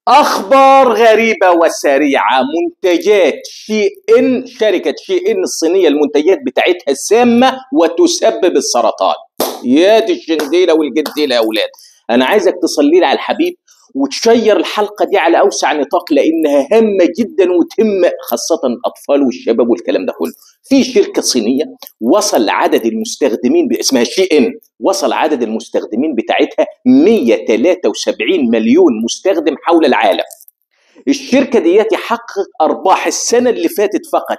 أخبار غريبة وسريعة منتجات شي إن شركة شي إن الصينية المنتجات بتاعتها سامة وتسبب السرطان يا دي الشنديلة والجديلة يا أولاد أنا عايزك تصلي لي على الحبيب وتشير الحلقة دي على أوسع نطاق لأنها هامة جدا وتهم خاصة الأطفال والشباب والكلام ده كله في شركة صينية وصل عدد المستخدمين اسمها شي إن وصل عدد المستخدمين بتاعتها 173 مليون مستخدم حول العالم الشركه ديت حققت ارباح السنه اللي فاتت فقط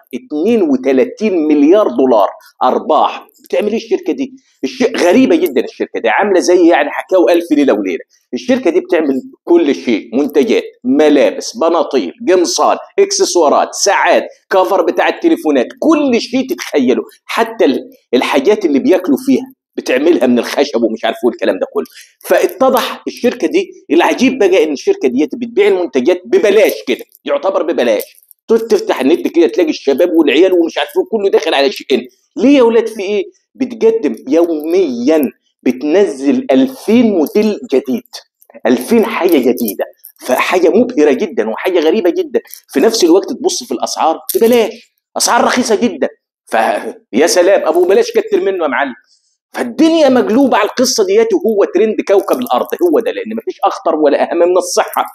32 مليار دولار ارباح بتعمل ايه الشركه دي الشيء غريبه جدا الشركه دي عامله زي يعني حكاوي الف ليله وليله الشركه دي بتعمل كل شيء منتجات ملابس بناطيل قمصان اكسسوارات ساعات كفر بتاع التليفونات كل شيء تتخيله حتى الحاجات اللي بياكلوا فيها بتعملها من الخشب ومش عارف الكلام ده كله فاتضح الشركه دي العجيب بقى ان الشركه دي بتبيع المنتجات ببلاش كده يعتبر ببلاش تفتح النت كده تلاقي الشباب والعيال ومش عارف كله داخل على شيء ليه يا اولاد في ايه بتقدم يوميا بتنزل 2000 موديل جديد 2000 حاجه جديده فحاجه مبهره جدا وحاجه غريبه جدا في نفس الوقت تبص في الاسعار ببلاش اسعار رخيصه جدا فيا سلام ابو بلاش كتر منه يا معلم فالدنيا مقلوبه على القصه ديت وهو ترند كوكب الارض هو ده لان مفيش اخطر ولا اهم من الصحه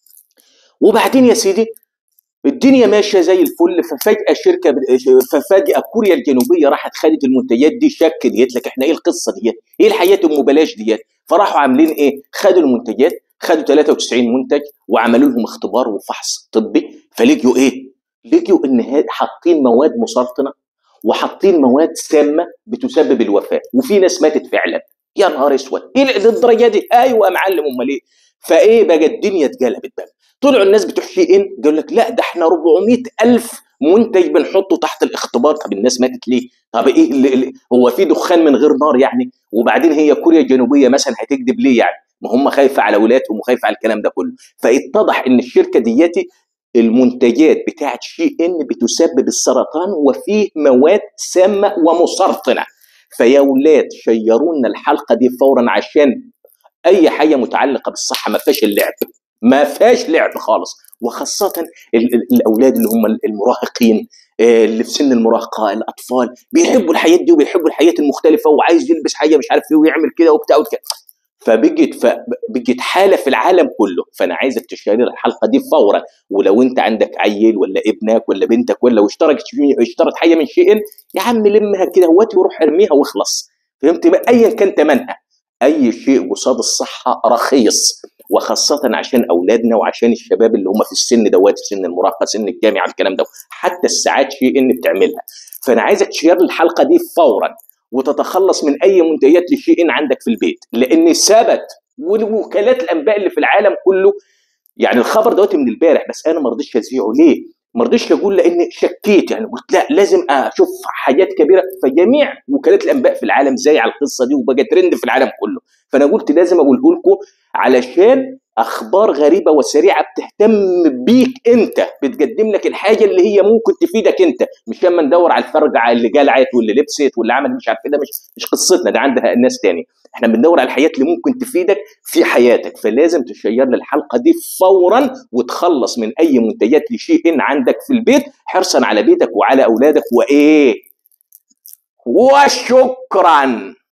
وبعدين يا سيدي الدنيا ماشيه زي الفل ففجاه شركه ففجاه كوريا الجنوبيه راحت خدت المنتجات دي شك ديت لك احنا ايه القصه ديت؟ ايه الحياه ام بلاش ديت؟ فراحوا عاملين ايه؟ خدوا المنتجات خدوا 93 منتج وعملوا لهم اختبار وفحص طبي فلقيوا ايه؟ لقيوا ان حاطين مواد مسرطنه وحاطين مواد سامه بتسبب الوفاه وفي ناس ماتت فعلا يا نهار اسود ايه للدرجه دي ايوه يا معلم امال ايه فايه بقى الدنيا اتقلبت بقى طلعوا الناس بتحشي ان قال لك لا ده احنا 400 الف منتج بنحطه تحت الاختبار طب الناس ماتت ليه طب ايه اللي اللي هو في دخان من غير نار يعني وبعدين هي كوريا الجنوبيه مثلا هتكذب ليه يعني ما هم خايفه على اولادهم وخايفه على الكلام ده كله فاتضح ان الشركه دياتي المنتجات بتاعت شي ان بتسبب السرطان وفيه مواد سامه ومسرطنه فيا ولاد شيرونا الحلقه دي فورا عشان اي حاجه متعلقه بالصحه ما فيهاش اللعب ما فيهاش لعب خالص وخاصه الاولاد اللي هم المراهقين اللي في سن المراهقه الاطفال بيحبوا الحياه دي وبيحبوا الحياه المختلفه وعايز يلبس حاجه مش عارف ايه ويعمل كده وبتاع وكده فبقت فبقت حاله في العالم كله فانا عايزك تشارك الحلقه دي فورا ولو انت عندك عيل ولا ابنك ولا بنتك ولا واشترك اشترت حاجه من شيء يا عم لمها كده هواتي وروح ارميها واخلص فهمت ايا كان ثمنها اي شيء قصاد الصحه رخيص وخاصة عشان أولادنا وعشان الشباب اللي هم في السن دوت في سن المراهقة سن الجامعة الكلام ده حتى الساعات شيء إن بتعملها فأنا عايزك تشير الحلقة دي فورا وتتخلص من اي منتجات لشيء عندك في البيت لان ثبت والوكالات الانباء اللي في العالم كله يعني الخبر دوت من البارح بس انا ما رضيتش اذيعه ليه؟ ما رضيتش اقول لان شكيت يعني قلت لا لازم اشوف حاجات كبيره فجميع وكالات الانباء في العالم زي على القصه دي وبقى ترند في العالم كله فانا قلت لازم اقوله لكم علشان اخبار غريبه وسريعه بتهتم بيك انت بتقدم لك الحاجه اللي هي ممكن تفيدك انت مش لما ندور على الفرجعه اللي جلعت واللي لبست واللي عملت مش عارف ده مش مش قصتنا ده عندها الناس تاني احنا بندور على الحياه اللي ممكن تفيدك في حياتك فلازم تشير لي الحلقه دي فورا وتخلص من اي منتجات لشيء عندك في البيت حرصا على بيتك وعلى اولادك وايه وشكرا